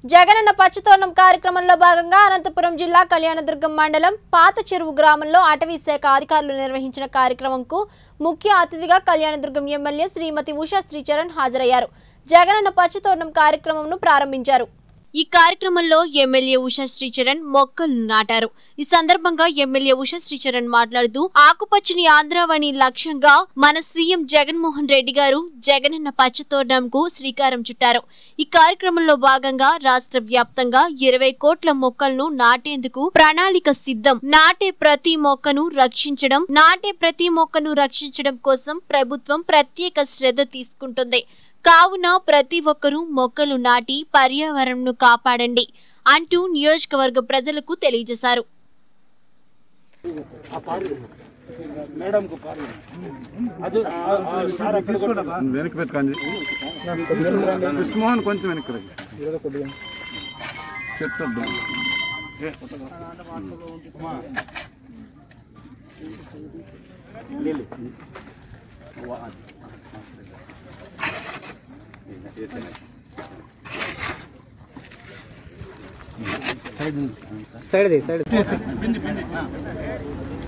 జగనన్న పచ్చతోరణం కార్యక్రమంలో భాగంగా అనంతపురం జిల్లా కళ్యాణదుర్గం మండలం పాత చెరువు గ్రామంలో అటవీ శాఖ అధికారులు నిర్వహించిన కార్యక్రమంకు ముఖ్య అతిథిగా కళ్యాణదుర్గం ఎమ్మెల్యే శ్రీమతి ఉషా శ్రీచరణ్ హాజరయ్యారు జగనన్న పచ్చతోరణం కార్యక్రమంను ప్రారంభించారు ఈ కార్యక్రమంలో ఎమ్మెల్యే ఉషా శ్రీచరణ్ మొక్కలు నాటారు ఈ సందర్భంగా ఎమ్మెల్యే ఉషా శ్రీచరణ్ మాట్లాడుతూ ఆకుపచ్చని ఆంధ్రావణి లక్ష్యంగా మన సీఎం జగన్మోహన్ రెడ్డి గారు జగనన్న పచ్చతోరణంకు శ్రీకారం చుట్టారు ఈ కార్యక్రమంలో భాగంగా రాష్ట్ర వ్యాప్తంగా ఇరవై కోట్ల మొక్కలను నాటేందుకు ప్రణాళిక సిద్ధం నాటే ప్రతి మొక్కను రక్షించడం నాటే ప్రతి మొక్కను రక్షించడం కోసం ప్రభుత్వం ప్రత్యేక శ్రద్ధ తీసుకుంటుంది కావున ప్రతి ఒక్కరూ మొక్కలు నాటి పర్యావరణంను కాపాడండి అంటూ నియోజకవర్గ ప్రజలకు తెలియజేశారు మేడంకు పాలు అది ఆ- ఆ సార్ అక్కడ కూడా వెనక్కి పెట్టుకోండి కృష్ణమోహన్ కొంచెం వెనక్కి రండి. చెప్తాం సైడ్ సైడ్